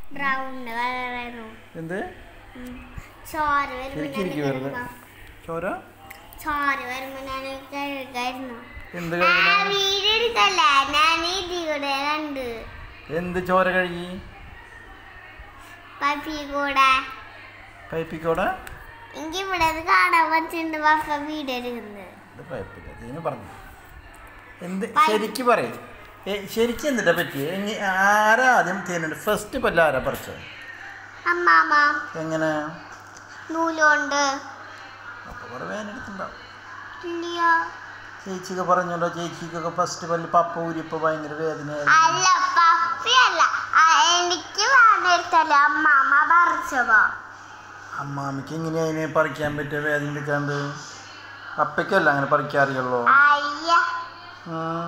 Brown കളറായിരുന്നു എന്ത് ചോര വരുമ്പോ ശരിക്കും ഞാൻ വെറുതെ കഴുകാം. ചോര ചോര വരുമ്പോ ഞാൻ കഴുകായിരുന്നു എന്ത് ആ കഴുകണം വീട് എടുത്തല്ല ഞാൻ ഇതിലൂടെ കണ്ട് എന്ത് ചോര കഴുകി പപ്പി കൂടെ പൈപ്പിക്കോടെ എനിക്ക് ഇവിടെ അത് കാണാൻ പറ്റുന്നുണ്ട് പപ്പ വീട് എടുക്കുന്നത് ഇത് കുഴപ്പമില്ല തീന് പറഞ്ഞു എന്ത് പൈ- ശരിക്ക് പറയും ശരിക്കും എന്തിട്ടാ പറ്റിയത് എങ്ങ- ആരാ ആദ്യം തേനുണ്ട് ഫസ്റ്റ് പല്ല ആരാ പറിച്ചത് അമ്മാമ എങ്ങനെ നൂലുകൊണ്ട് അപ്പോൾ കുറേ വേനെടുത്തുണ്ടാവും ഇല്ല ചേച്ചിക്ക് പറഞ്ഞല്ലോ ചേച്ചിക്കൊക്കെ ഫസ്റ്റ് പല്ല് പപ്പ ഊരിയപ്പോൾ ഭയങ്കര വേദനയായിരുന്നു അല്ല പപ്പിയല്ല ആ, എനിക്ക് വേണ്ടെടുത്തല്ല അമ്മാമ പറിച്ചതോ അമ്മാമ്മയ്ക്ക് എങ്ങനെ അതിനെ പറിക്കാൻ പറ്റിയ വേദന എടുക്കാണ്ട് അപ്പയ്ക്കല്ല അങ്ങനെ പറിക്കാറിയുള്ളൂ അയ്യ ഉം.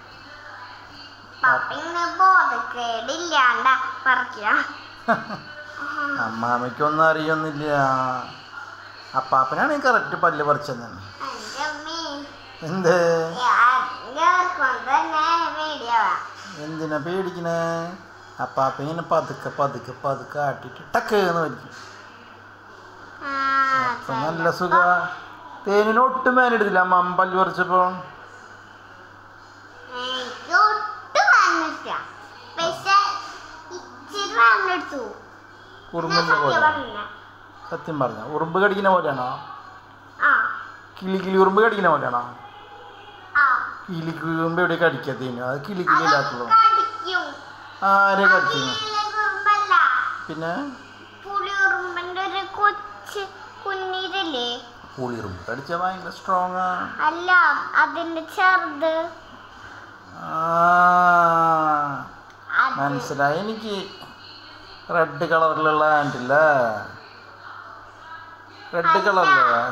പപ്പ ഇന്ന് ബോധക്കേടില്ലാണ്ട പറിക്കുക അമ്മാമ്മയ്ക്കൊന്നും അറിയൊന്നുമില്ല അപ്പാപ്പനാണ് കറക്റ്റ് പല്ല് പറിച്ചത് തന്നെ എന്റെ അമ്മേ എന്ത് കൊണ്ട് തന്നെ പേടിയാവാ എന്തിനാ പേടിക്കണേ അപ്പാപ്പ ഇങ്ങനെ പതുക്കെ പതുക്കെ പതുക്കെ ആട്ടിട്ട് ടക്ക് എന്ന് വലിക്കും ആ, അപ്പൊ നല്ല സുഖ തേനിന് ഒട്ടും വേനെടുത്തില്ല അമ്മ അമ്മ പല്ല് പറിച്ചപ്പോ എനിക്ക് ഒട്ടും വന്നിട്ടില്ല പക്ഷെ ഇച്ചിരി വന്നെടുത്തു ഉറുമ്പിന്റെ പോലെ സത്യം പറഞ്ഞ ഉറുമ്പ് കടിക്കുന്ന പോലെയാണോ ആ കിളി കിളി ഉറുമ്പ് കടിക്കുന്ന പോലെയാണോ ആ കിളി കിളി ഉറുമ്പ് എവിടെ കടിക്കത്തേനു അത് കിളി കിളി ഇല്ലാത്തതോ കടിക്കും ആരെ കടിച്ചു കിളിയിലെ കുറുമ്പല്ല പിന്നെ പുളി ഉറുമ്പിന്റെ ഒരു കൊച്ച് കുഞ്ഞിരില്ലേ പുളിയുറുമ്പ് കടിച്ച ഭയങ്കര സ്ട്രോങ് ആ അല്ല അതിന്റെ ചെറുത് ആ, അത് മനസ്സിലായി എനിക്ക് റെഡ് കളറിലുള്ള ആൻറ്റില്ല റെഡ് കളറിലെ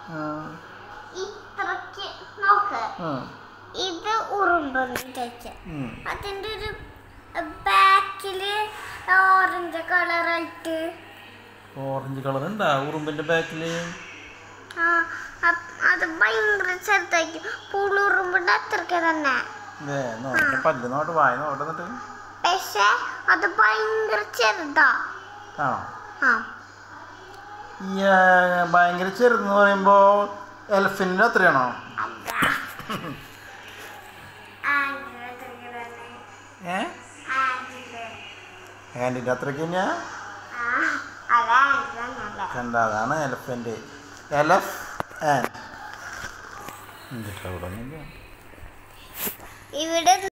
ഇത്രക്ക് നോക്ക് ഇത് ഉറുമ്പെന്ന് ചോദിച്ച അതിന്റെ ഒരു ബാക്കില് ഓറഞ്ച് കളറായിട്ട് ഓറഞ്ച് കളർ ഉണ്ടാ ഉറുമ്പിന്റെ ബാക്കിൽ ആ അപ്- അത് ഭയങ്കര ചെറുതായിരിക്കും പുളുറുമ്പിന്റെ അത്രക്ക് തന്നെ വേ നോട്ടെ പല്ല് നോട്ട് വായ നോട്ട് എന്നിട്ട് പക്ഷെ അത് ഭയങ്കര ചെറുതാ ആണോ ആ ഈ ആ, ഭയങ്കര ചെറുതെന്ന് പറയുമ്പോൾ എൽഫിൻ്റെ അത്രയാണോ അതാ ആൻറ്റിയുടെ അത്രക്ക് തന്നെ. ഏ ആൻറ്റിയുടെ. ആൻറ്റിൻ്റെ അത്രയ്ക്ക് തന്നെയാ ആ, അത് ആൻറ്റി തന്നെയല്ലേ കണ്ട അതാണ് എലഫൻ്റ് എലഫ് ആൻഡ് എന്നിട്ട് അവിടെ ഒന്നുമില്ല ഇവിടെ